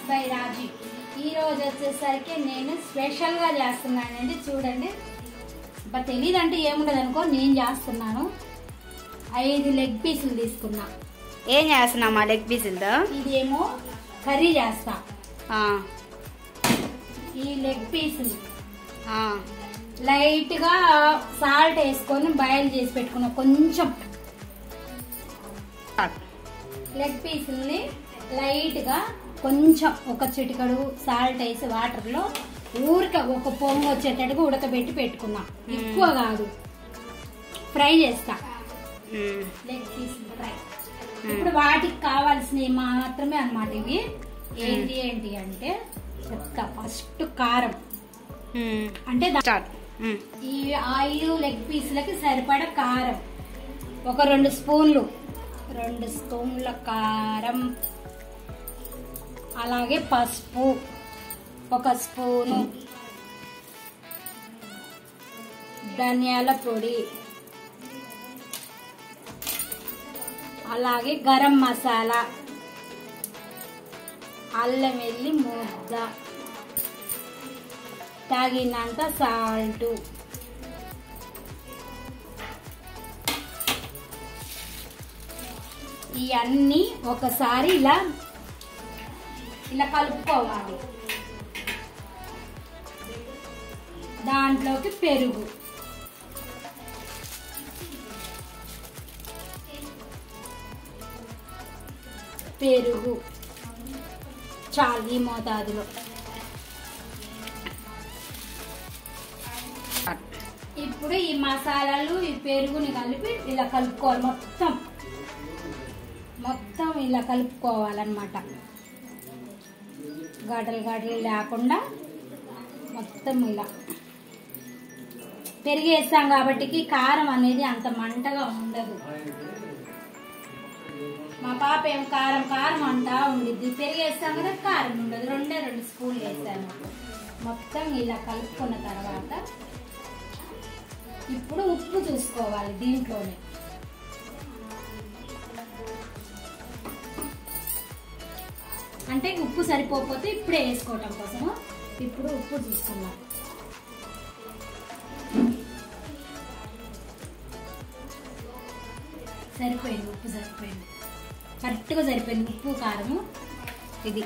By రాజీ ఈ రోజు వచ్చేసరికి నేను స్పెషల్గా చేస్తున్నానండి చూడండి బట్ తెలియదంటే ఏముండదు అనుకో నేను చేస్తున్నాను ఐదు లెగ్ పీసులు తీసుకున్నా ఏం చేస్తున్నామా లెగ్ పీసులతో ఇదేమో కర్రీ చేస్తా ఆ, ఈ లెగ్ పీసులు ఆ, లైట్ గా సాల్ట్ వేసుకొని బాయిల్ చేసి పెట్టుకున్నా కొంచెం లెగ్ పీసుల్ని లైట్ గా కొంచెం ఒక చిటికడు సాల్ట్ వేసి వాటర్ లో ఊరిక ఒక పొంగు వచ్చేటట్టుగా ఉడకబెట్టి పెట్టుకున్నా ఎక్కువ కాదు ఫ్రై చేస్తా ఉమ్, లెగ్ పీస్ ఫ్రై ఇప్పుడు వాటికి కావాల్సినవి మాత్రమే అన్నమాట ఇవి ఏంటి ఏంటి అంటే చెప్తా ఫస్ట్ కారం ఉమ్. అంటే దా- స్టార్ట్ ఉమ్, ఈ ఐదు లెగ్ పీసులకి సరిపడ కారం ఒక రెండు స్పూన్లు రెండు స్పూన్ల కారం అలాగే పసుపు ఒక స్పూను ధనియాల పొడి అలాగే గరం మసాలా అల్లం వెల్లి ముద్ద తగినంత సాల్ట్ ఇవన్నీ ఒకసారి ఇలా ఇలా కలుపుకోవాలి దాంట్లోకి పెరుగు పెరుగు చాలు ఈ మోతాదులో స్టార్ట్. ఇప్పుడు ఈ మసాలాలు ఈ పెరుగుని కలిపి ఇలా కలుపుకోవాలి మొత్తం మొత్తం ఇలా కలుపుకోవాలన్నమాట గడలు గడలు లేకుండా మొత్తం ఇలా పెరిగేస్తాం కాబట్టి కారం అనేది అంత మంటగా ఉండదు మా పాప ఏం కారం కారం అంటా ఉండిద్ది పెరిగేస్తాం కదా కారం ఉండదు రెండే రెండు స్పూన్లు వేసాను మొత్తం ఇలా కలుపుకున్న తర్వాత ఇప్పుడు ఉప్పు చూసుకోవాలి దీంట్లోనే అంటే ఉప్పు సరిపోకపోతే ఇప్పుడే వేసుకోవటం కోసము ఇప్పుడు ఉప్పు చూసుకుందాం సరిపోయింది ఉప్పు సరిపోయింది కరెక్ట్గా సరిపోయింది ఉప్పు కారము ఇది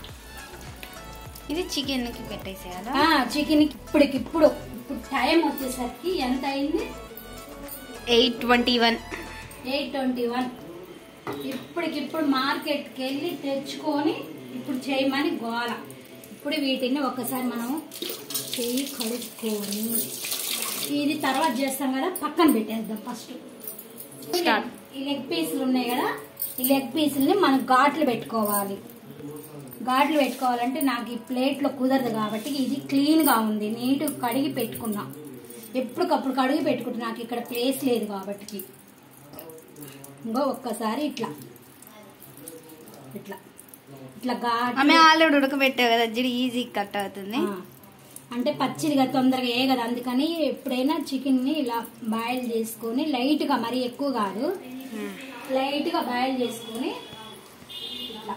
ఇది చికెన్ కి పెట్టేసేయాలా చికెన్ ఇప్పటికిప్పుడు ఇప్పుడు టైం వచ్చేసరికి ఎంత అయింది eight twenty one eight twenty one ఇప్పటికిప్పుడు మార్కెట్కి వెళ్ళి తెచ్చుకొని ఇప్పుడు చేయమని గోల ఇప్పుడు వీటిని ఒక్కసారి మనం చెయ్యి కడుక్కొని ఇది తర్వాత చేస్తాం కదా పక్కన పెట్టేద్దాం ఫస్ట్ Start. ఈ లెగ్ పీసులు ఉన్నాయి కదా ఈ లెగ్ పీసుల్ని మనం ఘాట్లు పెట్టుకోవాలి ఘాట్లు పెట్టుకోవాలంటే నాకు ఈ ప్లేట్లో కుదరదు కాబట్టి ఇది క్లీన్గా ఉంది నీట్ కడిగి పెట్టుకున్నా ఎప్పటికప్పుడు కడిగి పెట్టుకుంటా నాకు ఇక్కడ ప్లేస్ లేదు కాబట్టి ఇంకో ఒక్కసారి ఇట్లా ఇట్లా ఇట్లా ఘాట్ ఆమె ఆల్రెడీ ఉడకబెట్టావు కదా జిడి ఈజీ కట్ అవుతుంది ఆ. అంటే పచ్చిదిగా తొందరగా ఏ కదా అందుకని ఎప్పుడైనా చికెన్ ని ఇలా బాయిల్ చేసుకొని లైట్ గా మరీ ఎక్కువ కాదు ఉమ్, లైట్ గా బాయిల్ చేసుకొని ఇట్లా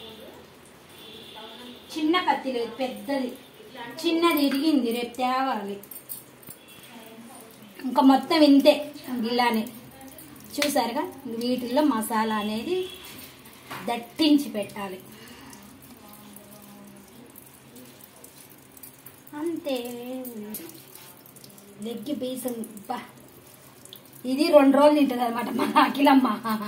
చిన్న కత్తి లేదు పెద్దది చిన్నది ఇరిగింది రేపు తేవాలి ఇంకా మొత్తం ఇంతే ఇలానే చూసారుగా వీటిల్లో మసాలా అనేది దట్టించి పెట్టాలి అంతే లెగ్గి పీసులు బా ఇది రెండు రోజులు తింటుంది అనమాట మా అఖిలమ్మ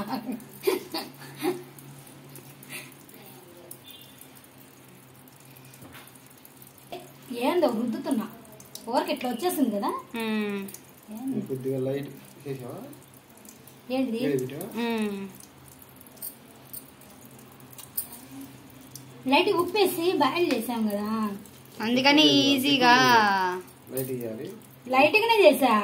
ఏందో రుద్దుతున్నా ఊరికి ఇట్లా వచ్చేసింది కదా ఉమ్, ఏంది? కొద్దిగా లైట్ చేసావా ఏంటిది వేడి పెట్టావా ఉమ్. లైట్ ఉప్పేసి బాయిల్ చేసాం కదా అందుకని ఈజీగా లైట్ ఇవ్వాలి లైట్ గానే చేసా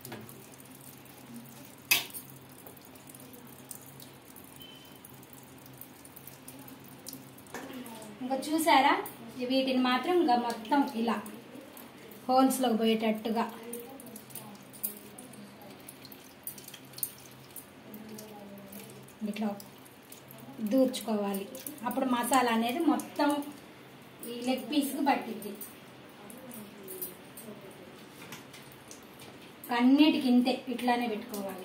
ఇంకా చూసారా వీటిని మాత్రం ఇంకా మొత్తం ఇలా హోల్స్ లో పోయేటట్టుగా ఇట్లా దూర్చుకోవాలి అప్పుడు మసాలా అనేది మొత్తం ఈ లెగ్ పీస్కి పట్టింది అన్నిటికి ఇంతే ఇట్లానే పెట్టుకోవాలి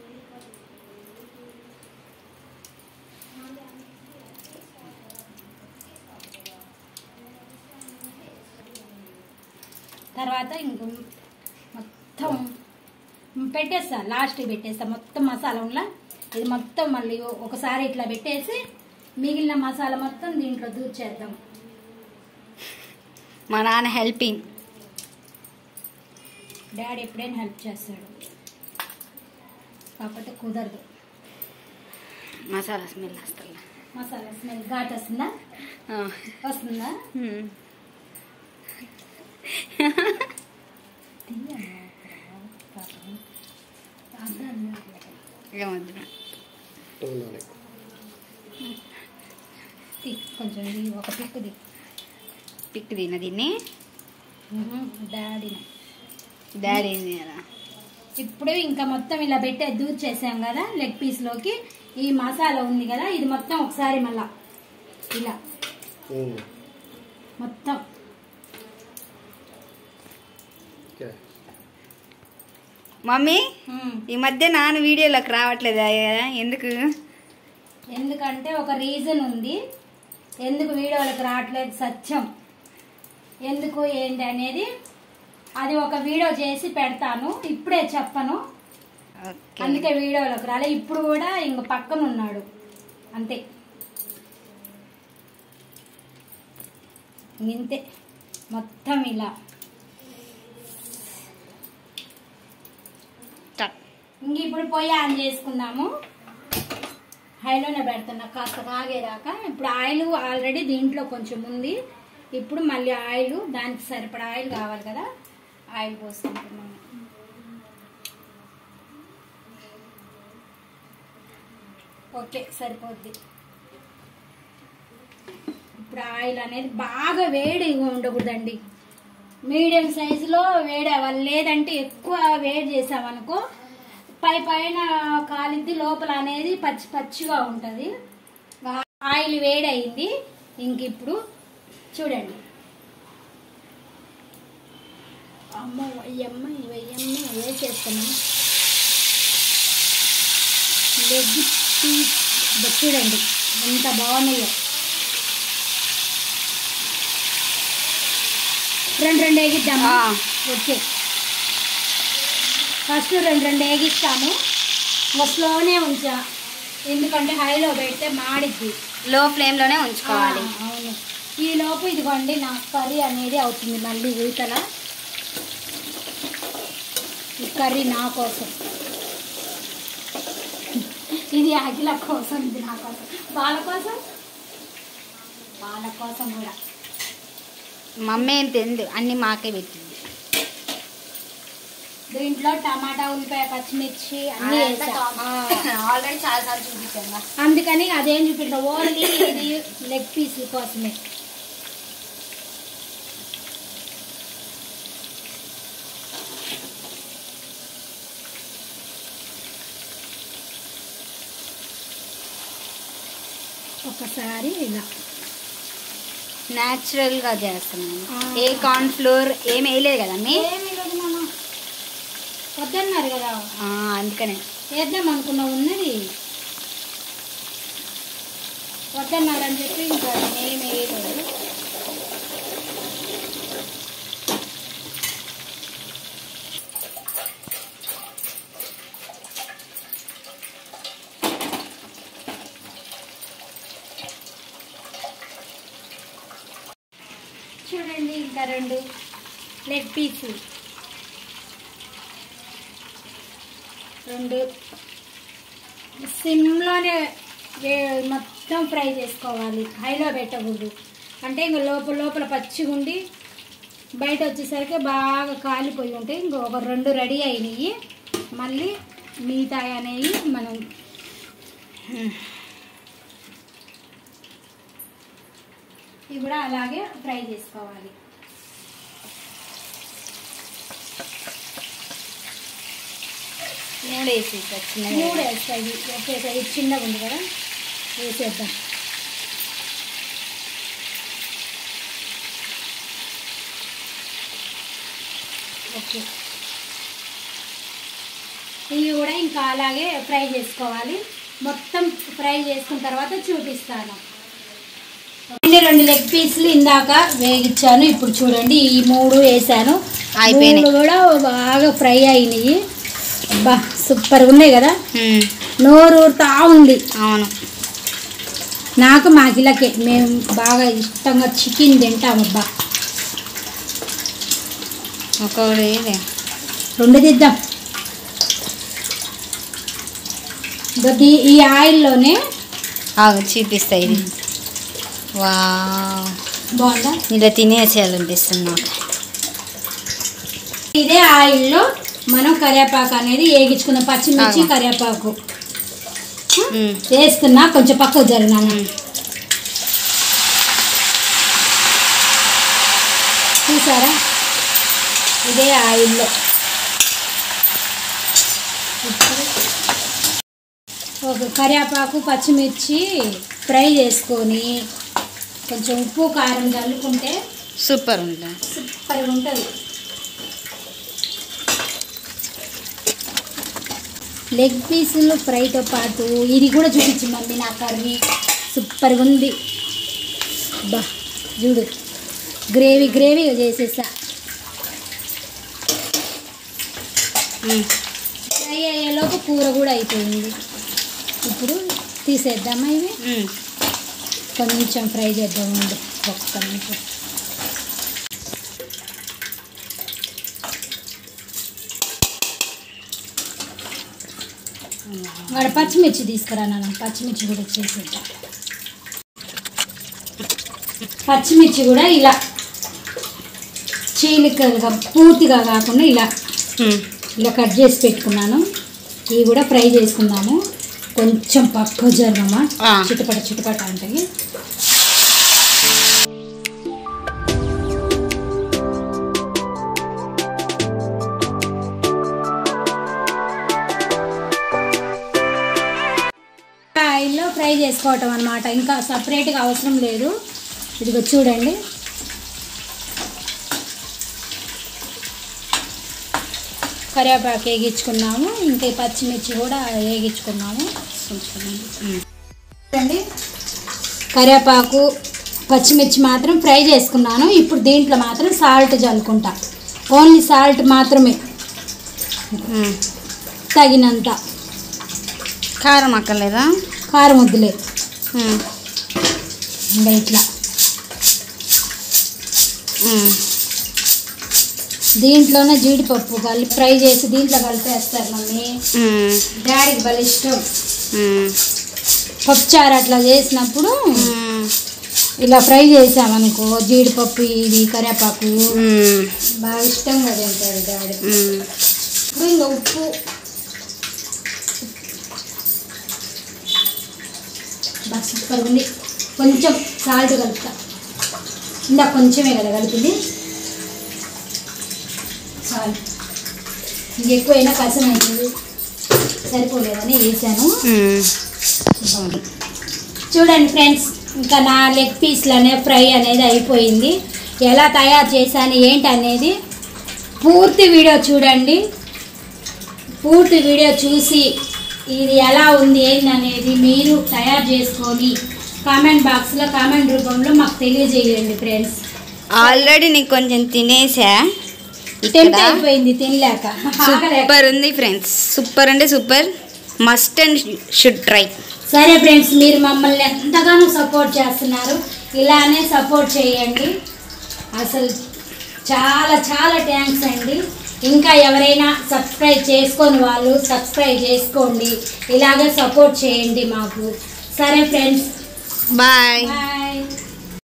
తర్వాత ఇంక మొత్తం పెట్టేస్తా లాస్ట్ పెట్టేస్తా మొత్తం మసాలా ఉండ ఇది మొత్తం మళ్ళీ ఒకసారి ఇట్లా పెట్టేసి మిగిలిన మసాలా మొత్తం దీంట్లో దూర్చేద్దాం మా నాన్న హెల్పింగ్ డాడీ ఎప్పుడైనా హెల్ప్ చేస్తాడు కాకపోతే కుదరదు మసాలా స్మెల్ వస్తుంది మసాలా స్మెల్ ఘాట్ వస్తుందా వస్తుందా తీయమ్మా, పాపం. అర్థం కావట్లేదు. ఏమొద్దు టూలోనే తీ, కొంచెం ఇది ఒక పిక్కుది పిక్ తిన దీన్ని డాడీని డాడీ ఏం చేయాలా ఇప్పుడు ఇంకా మొత్తం ఇలా పెట్టే దూర్ చేసాం కదా లెగ్ పీస్ లోకి ఈ మసాలా ఉంది కదా ఇది మొత్తం ఒకసారి మళ్ళా ఇలా ఉమ్. మొత్తం ఓకే మమ్మీ ఉమ్. ఈ మధ్య నాన్న వీడియోలోకి రావట్లేదు ఎందుకు ఎందుకంటే ఒక రీజన్ ఉంది ఎందుకు వీడియోలకు రావట్లేదు సత్యం ఎందుకు ఏంటి అనేది అది ఒక వీడియో చేసి పెడతాను ఇప్పుడే చెప్పను ఓకే అందుకే వీడియోలోకి రాలే ఇప్పుడు కూడా ఇంక పక్కన ఉన్నాడు అంతే ఇంతే మొత్తం ఇలా స్టార్ట్. ఇంక ఇప్పుడు పొయ్యి ఆన్ చేసుకుందాము హైలోనే పెడుతున్నా కాస్త కాగేదాకా ఇప్పుడు ఆయిల్ ఆల్రెడీ దీంట్లో కొంచెం ఉంది ఇప్పుడు మళ్ళీ ఆయిల్ దానికి సరిపడా ఆయిల్ కావాలి కదా ఆయిల్ పోసుకుంటున్నాము ఓకే సరిపోద్ది ఇప్పుడు ఆయిల్ అనేది బాగా వేడిగా ఉండకూడదండి మీడియం సైజులో వేడి అవ్వాలి లేదంటే ఎక్కువ వేడి చేసామనుకో పై పైన కాలిద్ది లోపల అనేది పచ్చి పచ్చిగా ఉంటుంది ఆయిల్ వేడి అయింది ఇంక ఇప్పుడు చూడండి అమ్మ వయ్యమ్మ వయ్యమ్మ వేసేస్తున్నాం లెగ్ పీస్ ఇదో చూడండి ఎంత బాగున్నాయో రెండు రెండు వేగిద్దామా ఆ. ఓకే ఫస్ట్ రెండు రెండు వేగిస్తాము ఇంకా స్లోనే ఉంచా ఎందుకంటే హైలో పెడితే మాడిద్ది లో ఫ్లేమ్ లోనే ఉంచుకోవాలి ఆ, అవును ఈ లోపు ఇదిగోండి నా కర్రీ అనేది అవుతుంది మళ్ళీ ఊతల ఈ కర్రీ నా కోసం ఇది అఖిల కోసం ఇది నా కోసం వాళ్ళ కోసం వాళ్ళ కోసం కూడా మమ్మీ ఏం తిందు అన్ని మాకే పెట్టింది దీంట్లో టమాటా ఉల్లిపాయ పచ్చిమిర్చి అన్ని వేసా ఆ. ఆల్రెడీ చాలా సార్లు చూపించాను అందుకని అదేం చూపించా ఓన్లీ ఇది లెగ్ పీస్ కోసమే ఒకసారి ఇలా న్యాచురల్ గా చేస్తున్నాను ఆ. ఏ కార్న్ ఫ్లోర్ ఏం వేయలేదు కదా మీ ఏమీ లేదు నాన్న వద్దన్నారు కదా అందుకనే వేద్దాం అనుకున్నా ఉన్నది వద్దన్నారని చెప్పి ఇంకా నేనేం వేయలేదు చూడండి ఇంకా రెండు లెగ్ పీస్ రెండు సిమ్లోనే వే- మొత్తం ఫ్రై చేసుకోవాలి హైలో పెట్టకూడదు అంటే ఇంకా లోపల లోపల పచ్చిగా ఉండి బయట వచ్చేసరికి బాగా కాలిపోయి ఉంటాయి ఇంకో ఒక రెండు రెడీ అయినాయి మళ్ళీ మిగతా అనేవి మనం ఇవి కూడా అలాగే ఫ్రై చేసుకోవాలి మూడు వేసి వచ్చినాయి మూడు వేస్తాయి ఇది ఒకేసారి ఇది చిన్నగా ఉంది కదా వేసేద్దాం ఓకే ఇవి కూడా ఇంకా అలాగే ఫ్రై చేసుకోవాలి మొత్తం ఫ్రై చేసుకున్న తర్వాత చూపిస్తాను రెండు రెండు లెగ్ పీసులు ఇందాక వేగించాను ఇప్పుడు చూడండి ఈ మూడు వేసాను అయిపోయినాయి. మూడు కూడా బాగా ఫ్రై అయినాయి బా సూపర్ ఉన్నాయి కదా ఉమ్, నోరు ఊరుతా ఉంది అవును నాకు మా గిలకే మేము బాగా ఇష్టంగా చికెన్ తింటాం అబ్బా ఒక్కొక్కటి ఇది. రెండు తిద్దాం ఇదో దీ- ఈ ఆయిల్లోనే ఆగు చూపిస్తా ఇది వా బాగుందా ఇలా తినేసేయాలనిపిస్తుంది నాకు ఇదే ఆయిల్లో మనం కరివేపాకు అనేది వేగించుకున్న పచ్చిమిర్చి ఆగు. కరివేపాకు ఉమ్, వేస్తున్నా కొంచెం పక్కకు జరిగినాను చూసారా ఇదే ఆయిల్లో ఒక కరివేపాకు పచ్చిమిర్చి ఫ్రై చేసుకొని కొంచెం ఉప్పు కారం చల్లుకుంటే సూపర్ ఉంటుంది సూపర్గా ఉంటుంది లెగ్ పీసులు ఫ్రైతో పాటు ఇది కూడా చూపించింది మమ్మీ నా కర్రీ సూపర్గా ఉంది బా చూడు గ్రేవీ గ్రేవీగా చేసేసా ఉమ్, ఫ్రై అయ్యేలోపు కూర కూడా అయిపోయింది ఇప్పుడు తీసేద్దామా ఇవి ఉమ్. కొంచెం ఫ్రై చేద్దాం ఉండు ఒక్క నిమిషం వాడు పచ్చిమిర్చి తీసుకురా నాన్న పచ్చిమిర్చి కూడా చేసేద్దాం పచ్చిమిర్చి కూడా ఇలా చీలికలుగా పూర్తిగా కాకుండా ఇలా ఉమ్, ఇలా కట్ చేసి పెట్టుకున్నాను ఇవి కూడా ఫ్రై చేసుకుందాము కొంచెం పక్క జరగమా ఆ. చిటపట చిటపట అంటే ఆయిల్లో ఫ్రై చేసుకోవటం అనమాట ఇంకా సపరేట్గా అవసరం లేదు ఇదిగో చూడండి కరివేపాకు వేగించుకున్నాము ఇంకా ఈ పచ్చిమిర్చి కూడా వేగించుకున్నాము ఉమ్. చూడండి కరివేపాకు పచ్చిమిర్చి మాత్రం ఫ్రై చేసుకున్నాను ఇప్పుడు దీంట్లో మాత్రం సాల్ట్ చల్లుకుంటా ఓన్లీ సాల్ట్ మాత్రమే ఉమ్. తగినంత కారం అక్కర్లేదా కారం వద్దులే ఉమ్, ఇంకా ఇట్లా ఉమ్. దీంట్లోనే జీడిపప్పు కలిపి ఫ్రై చేసి దీంట్లో కలిపేస్తారు మమ్మీ ఉమ్, డాడీకి భలే ఇష్టం ఉమ్, పప్పుచారు అట్లా చేసినప్పుడు ఉమ్, ఇలా ఫ్రై చేసామనుకో జీడిపప్పు ఇది కరివేపాకు ఉమ్, బాగా ఇష్టంగా తింటాడు డాడీ ఉమ్. ఇప్పుడు ఇంకా ఉప్పు బాగా సూపర్ ఉంది కొంచెం సాల్ట్ కలుపుతా ఇందా కొంచెమే కదా కలిపింది సాల్ట్ ఇంక ఎక్కువైనా కసం అవుతుంది సరిపోలేదని వేసాను ఉమ్. బాగుంది చూడండి ఫ్రెండ్స్ ఇంకా నా లెగ్ పీస్లు అనే ఫ్రై అనేది అయిపోయింది ఎలా తయారు చేశాను ఏంటి అనేది పూర్తి వీడియో చూడండి పూర్తి వీడియో చూసి ఇది ఎలా ఉంది ఏంటి అనేది మీరు తయారు చేసుకొని కామెంట్ బాక్స్లో కామెంట్ రూపంలో మాకు తెలియజేయండి ఫ్రెండ్స్ ఆల్రెడీ నీకు కొంచెం తినేసా టెంప్ట్ ఇక్కడ అయిపోయింది తినలేక ఆకలేక. సూపర్ ఉంది ఫ్రెండ్స్ సూపర్ అంటే super must and should try సరే ఫ్రెండ్స్ మీరు మమ్మల్ని ఎంతగానో సపోర్ట్ చేస్తున్నారు ఇలానే సపోర్ట్ చేయండి అసలు చాలా చాలా థ్యాంక్స్ అండి ఇంకా ఎవరైనా సబ్స్క్రైబ్ చేసుకొని వాళ్ళు సబ్స్క్రైబ్ చేసుకోండి ఇలాగే సపోర్ట్ చేయండి మాకు సరే ఫ్రెండ్స్ బాయ్ బాయ్